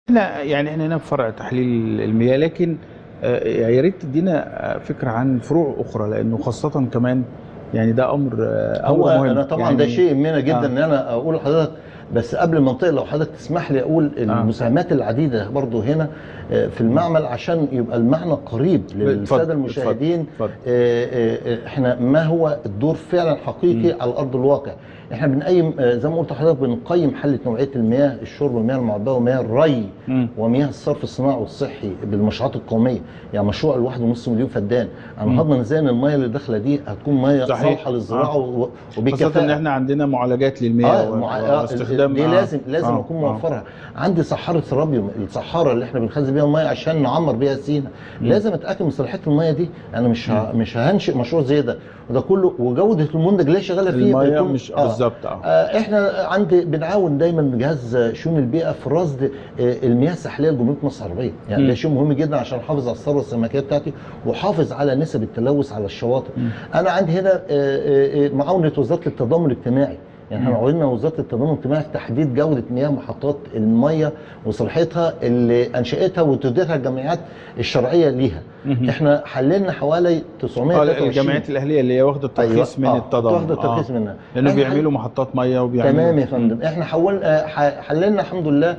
احنا يعني احنا هنا في فرع تحليل المياه لكن آه، يا ريت تدينا آه، فكره عن فروع اخرى لانه خاصه كمان يعني ده امر آه، هو امر مهم انا طبعا يعني ده شيء يهمنا جدا آه. ان انا اقول لحضرتك بس قبل ما انتقل لو حضرتك تسمح لي اقول المساهمات العديده برضو هنا آه، في المعمل عشان يبقى المعنى قريب اتفضل، للساده المشاهدين اتفضل. آه، آه، آه، احنا ما هو الدور فعلا حقيقي على ارض الواقع احنا بنقيم آه، زي ما قلت لحضرتك بنقيم حاله نوعيه المياه الشرب والمياه المعبأه ومياه الري مم. ومياه الصرف الصناعي والصحي بالمشروعات القوميه يعني مشروع الواحد ونص مليون فدان انا هضمن ازاي ان المياه اللي داخله دي هتكون مياه صحيح. صالحه للزراعه آه. و- خاصه وبكفاءه ان احنا عندنا معالجات للمياه اه و- مع... آه واستخدام دي آه. لازم لازم آه. اكون آه. موفرها عندي صحاره رابيوم الصحاره اللي احنا بنخزن بيها الميه عشان نعمر بيها سينا لازم اتاكد من صلاحيه الميه دي انا مش ه... مش هنشئ مشروع زي ده وده كله وجوده المنتج اللي هي شغاله فيه المياه بيكون- مش بالظبط اه آه، احنا عندي بنعاون دايما جهاز شؤون البيئه في رصد آه، المياه الساحليه لجمهوريه مصر العربيه يعني مم. ده شيء مهم جدا عشان احافظ على الثروه السمكيه بتاعتي واحافظ على نسب التلوث على الشواطئ انا عندي هنا آه، آه، آه، معاونه وزاره التضامن الاجتماعي يعني احنا عاوننا وزاره التضامن الاجتماعي في تحديد جوده مياه محطات الميه وصلاحيتها اللي انشاتها وتديرها الجمعيات الشرعيه ليها مهم. احنا حللنا حوالي آه، 923 الجمعيات الاهليه اللي هي واخده الترخيص من آه، التضامن واخده الترخيص آه. منها لانه إحنا بيعملوا محطات ميه وبيعملوا تمام يا فندم احنا حول آه، ح- حللنا الحمد لله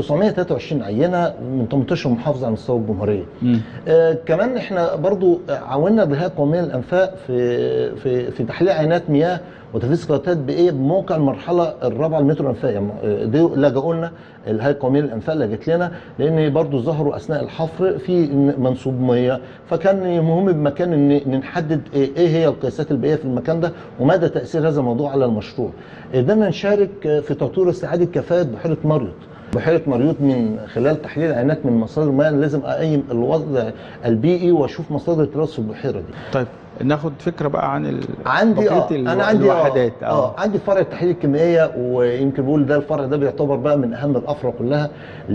923 عينه من 18 محافظه على مستوى الجمهوريه مم. آه كمان احنا برضو عاوننا الجهات القوميه للانفاق في في في تحليل عينات مياه وتنفيذ قيادات بايه بموقع المرحله الرابعه لمترو الانفاق يعني آه، دي لجأوا لنا الهيئه القوميه للانفاق لجت لنا لان برضو ظهروا اثناء الحفر في منسوب ميه فكان مهم بمكان ان إن نحدد ايه إيه هي القياسات البيئيه في المكان ده ومدى تاثير هذا الموضوع على المشروع قدرنا نشارك آه، في تطوير استعاده كفاءه بحيره مريض بحيره مريوط من خلال تحليل عينات من مصادر المياه لازم اقيم الوضع البيئي واشوف مصادر التلوث في البحيره دي طيب ناخد فكره بقى عن ال... عندي اه بقية الو- انا عندي الوحدات اه, آه عندي فرع التحليل الكيميائيه ويمكن بقول ده الفرع ده بيعتبر بقى من اهم الافرع كلها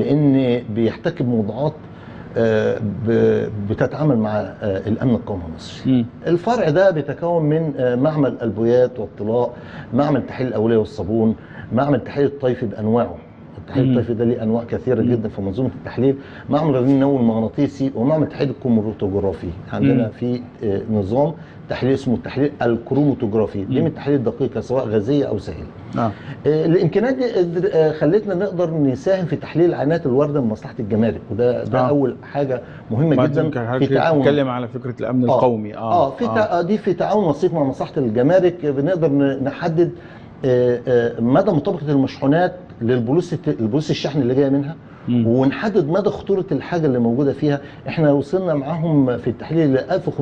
لان بيحتكي بموضوعات آه، ب- بتتعامل مع آه، الامن القومي المصري مم. الفرع ده بيتكون من آه، معمل البويات والطلاء معمل تحليل الاوليه والصابون معمل تحليل الطيف بانواعه التحليل مم. الطيفي ده ليه انواع كثيره جدا في منظومه التحليل معمل الرنين النووي المغناطيسي ومعمل التحليل الكروماتوجرافي عندنا مم. في آه، نظام تحليل اسمه التحليل الكروماتوجرافي دي من التحاليل الدقيقه سواء غازيه او سائله اه آه، الامكانيات دي قدر- آه، خلتنا نقدر نساهم في تحليل عينات الورده من مصلحه الجمارك وده ده آه. اول حاجه مهمه بعد جدا يمكن في حضرتك تعاون تتكلم على فكره الامن آه. القومي اه اه في تع- آه. دي في تعاون وثيق مع مصلحه الجمارك آه، بنقدر ن- نحدد آه، آه، مدى مطابقه المشحونات للبوليس الت- البوليس الشحن اللي جايه منها مم. ونحدد مدى خطوره الحاجه اللي موجوده فيها احنا وصلنا معاهم في التحليل ل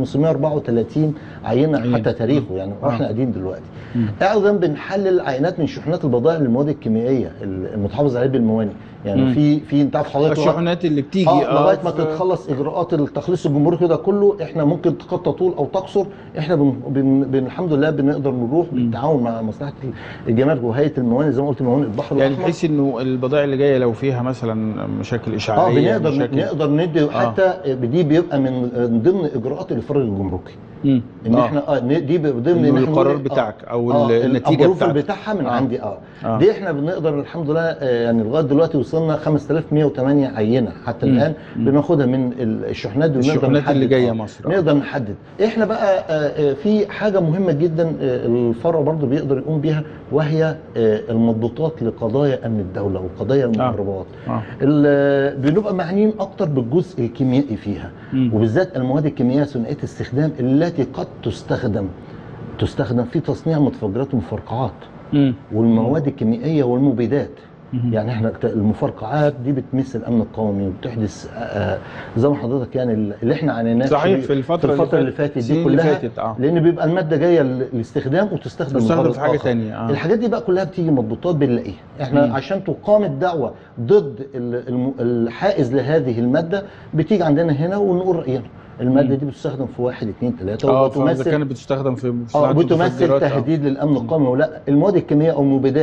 1534 عينه عينة. حتى تاريخه يعني آه. واحنا قاعدين دلوقتي مم. ايضا بنحلل عينات من شحنات البضائع للمواد الكيميائيه المتحافظ عليها بالموانئ مم. يعني في في انت عارف حضرتك الشحنات اللي بتيجي اه لغايه ما في- تتخلص اجراءات التخليص الجمهوري كده كله احنا ممكن قد تطول او تقصر احنا بن بن بن الحمد لله بنقدر نروح بالتعاون مع مصلحه الجمارك وهيئه الموانئ زي ما قلت موانئ البحر يعني الأحمر. بحيث انه البضائع اللي جايه لو فيها مثلا مشاكل اه اشعاعيه بنقدر مشاكل نقدر ندي حتى دي بيبقى من من ضمن اجراءات الافراج الجمركي مم. ان آه. احنا اه ن- دي ب- ضمن إنه إن إحنا القرار نقول- بتاعك أو آه النتيجة الابروفل بتاعتك. بتاعها من آه. عندي اه, آه. دي احنا بنقدر الحمد لله آه، يعني لغايه دلوقتي وصلنا 5108 عينه حتى مم. الان بناخدها من ال- الشحنات دي ونقدر الشحنات نحدد اللي جاية آه. مصر، آه. نقدر نحدد احنا بقى آه، آه، في حاجه مهمه جدا آه، الفرع برضو بيقدر يقوم بيها وهي آه، المضبوطات لقضايا امن الدوله وقضايا المهربات آه. ال- بنبقى معنيين اكتر بالجزء الكيميائي فيها مم. وبالذات المواد الكيميائيه ثنائيه الاستخدام التي قد تستخدم تستخدم في تصنيع متفجرات ومفرقعات مم. والمواد الكيميائيه والمبيدات مم. يعني احنا ت- المفرقعات دي بتمس الامن القومي وبتحدث آه، آه، زي ما حضرتك يعني اللي احنا عانيناه صحيح في الفترة في الفتره اللي فاتت السنين دي اللي كلها فاتت، آه. لان بيبقى الماده جايه للاستخدام وتستخدم تستخدم لغرض في حاجة آخر. تانية، آه. الحاجات دي بقى كلها بتيجي مضبوطات بنلاقيها احنا مم. عشان تقام الدعوه ضد ال- الم- الحائز لهذه الماده بتيجي عندنا هنا ونقول راينا الماده دي بتستخدم في واحد اثنين ثلاثه اه فاذا كانت بتستخدم في اه صناعة بتمثل المخدرات، آه. تهديد للامن القومي ولا المواد الكيميائيه او المبيدات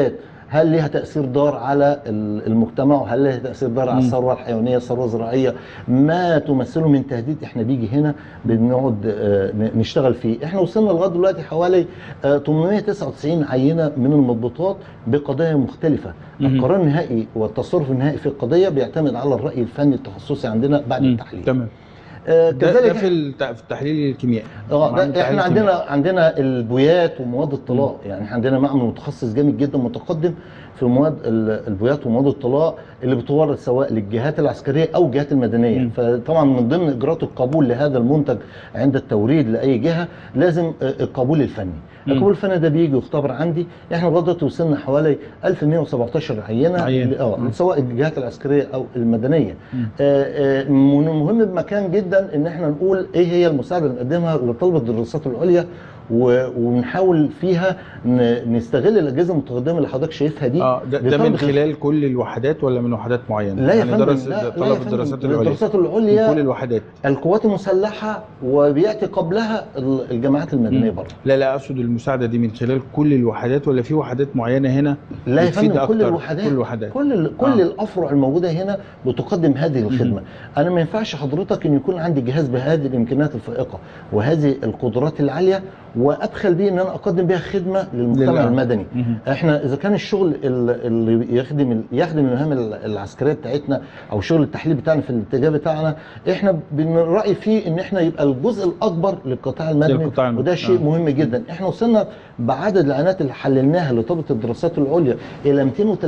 هل ليها تاثير ضار على ال- المجتمع وهل ليها تاثير ضار على مم. الثروه الحيوانيه الثروه الزراعيه ما تمثله من تهديد احنا بيجي هنا بنقعد آه، ن- نشتغل فيه احنا وصلنا لغايه دلوقتي حوالي آه، 899 عينه من المضبوطات بقضايا مختلفه مم. القرار النهائي والتصرف النهائي في القضيه بيعتمد على الراي الفني التخصصي عندنا بعد مم. التحليل تمام آه، ده, ده كذلك في الت- في التحليل الكيميائي اه معمل ده تحليل احنا كيميائي. عندنا عندنا البويات ومواد الطلاء يعني احنا عندنا معمل متخصص جامد جدا متقدم في مواد ال- البويات ومواد الطلاء اللي بتورد سواء للجهات العسكريه او الجهات المدنيه مم. فطبعا من ضمن اجراءات القبول لهذا المنتج عند التوريد لاي جهه لازم آه، القبول الفني مم. القبول الفني ده بيجي يختبر عندي احنا لغايه دلوقتي وصلنا حوالي 1117 عينه عينة. اه مم. سواء الجهات العسكريه او المدنيه مم. آه، آه، من المهم بمكان جدا ان احنا نقول ايه هي المساعده اللي بنقدمها لطلبه الدراسات العليا و- ونحاول فيها ن- نستغل الاجهزه المتقدمه اللي حضرتك شايفها دي اه ده, ده من لطلبة- خلال كل الوحدات ولا من وحدات معينه؟ لا يا يعني فندم درس لا, لا يا طلب فندم الدراسات من العليا الدراسات من كل العليا الوحدات القوات المسلحه وبياتي قبلها ال- الجماعات المدنيه مم. برضه لا لا اقصد المساعده دي من خلال كل الوحدات ولا في وحدات معينه هنا لا يا بتفيد فندم كل أكتر؟ الوحدات كل الوحدات كل ال- كل آه. الافرع الموجوده هنا بتقدم هذه الخدمه انا ما ينفعش حضرتك ان يكون عندي جهاز بهذه الامكانيات الفائقه وهذه القدرات العاليه وادخل بيه ان انا اقدم بيها خدمه للمجتمع لله. المدني مهم. احنا اذا كان الشغل ال- اللي يخدم يخدم المهام ال- العسكريه بتاعتنا او شغل التحليل بتاعنا في الاتجاه بتاعنا احنا بنراعي فيه ان احنا يبقى الجزء الاكبر للقطاع المدني للقطاع المدني. وده شيء آه. مهم جدا احنا وصلنا بعدد العينات اللي حللناها لطلبه الدراسات العليا الى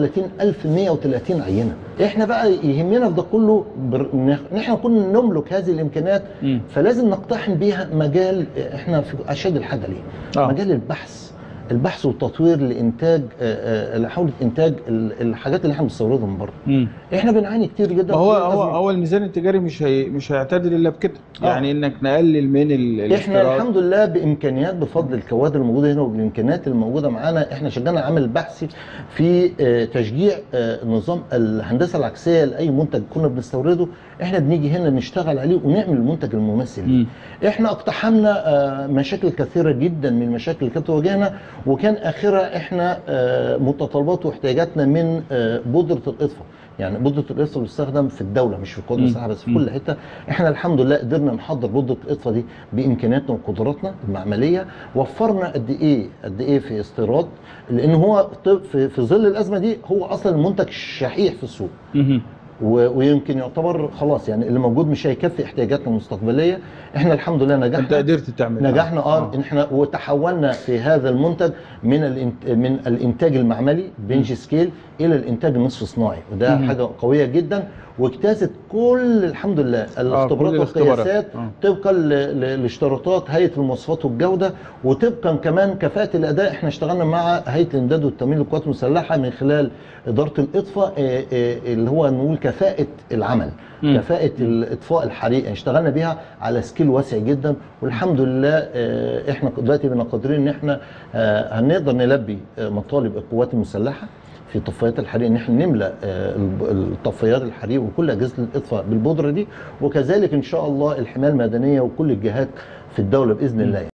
230130 عينه احنا بقى يهمنا في ده كله بر... ان احنا نكون نملك هذه الامكانيات مم. فلازم نقتحم بيها مجال احنا في اشد الحاجه ليه آه. مجال البحث البحث والتطوير لانتاج آه، آه، لحوله انتاج ال- الحاجات اللي احنا بنستوردها من بره مم. احنا بنعاني كتير جدا ما هو في هو الأزمة. هو الميزان التجاري مش هي مش هيعتدل الا بكده آه. يعني انك نقلل من ال- احنا الاستيراد الحمد لله بامكانيات بفضل الكوادر الموجوده هنا وبالامكانيات الموجوده معانا احنا شغلنا عمل بحثي في آه، تشجيع آه، نظام الهندسه العكسيه لاي منتج كنا بنستورده احنا بنيجي هنا نشتغل عليه ونعمل المنتج المماثل ليه. مم. احنا اقتحمنا آه، مشاكل كثيره جدا من المشاكل اللي كانت تواجهنا وكان اخرها احنا آه، متطلبات واحتياجاتنا من آه، بودره الاطفاء يعني بودره الاطفاء بتستخدم في الدوله مش في القوات مم. المسلحه بس في مم. كل حته احنا الحمد لله قدرنا نحضر بودره الاطفاء دي بامكانياتنا وقدراتنا المعمليه وفرنا قد ايه قد ايه في استيراد لان هو ط- في في ظل الازمه دي هو اصلا المنتج شحيح في السوق مهم. و- ويمكن يعتبر خلاص يعني اللي موجود مش هيكفي احتياجاتنا المستقبليه احنا الحمد لله انت نجحنا قدرت تعمل نجحنا اه ان احنا وتحولنا في هذا المنتج من الانت من الانتاج المعملي بنج سكيل الى الانتاج النصف صناعي وده مم. حاجه قويه جدا واجتازت كل الحمد لله الاختبارات الاختبارات. والقياسات آه. طبقا ل- ل- لاشتراطات هيئه المواصفات والجوده وطبقا كمان كفاءه الاداء احنا اشتغلنا مع هيئه الامداد والتمويل للقوات المسلحه من خلال اداره الاطفاء آه، آه، اللي هو نقول كفاءه العمل مم. كفاءه الاطفاء الحريق يعني اشتغلنا بيها على سكيل واسع جدا والحمد لله آه، احنا دلوقتي بقينا قادرين ان احنا آه، هنقدر نلبي آه، مطالب القوات المسلحه في طفايات الحريق ان احنا نملا آه، الب- الطفايات الحريق وكل اجهزه الاطفاء بالبودره دي وكذلك ان شاء الله الحمايه المدنيه وكل الجهات في الدوله باذن الله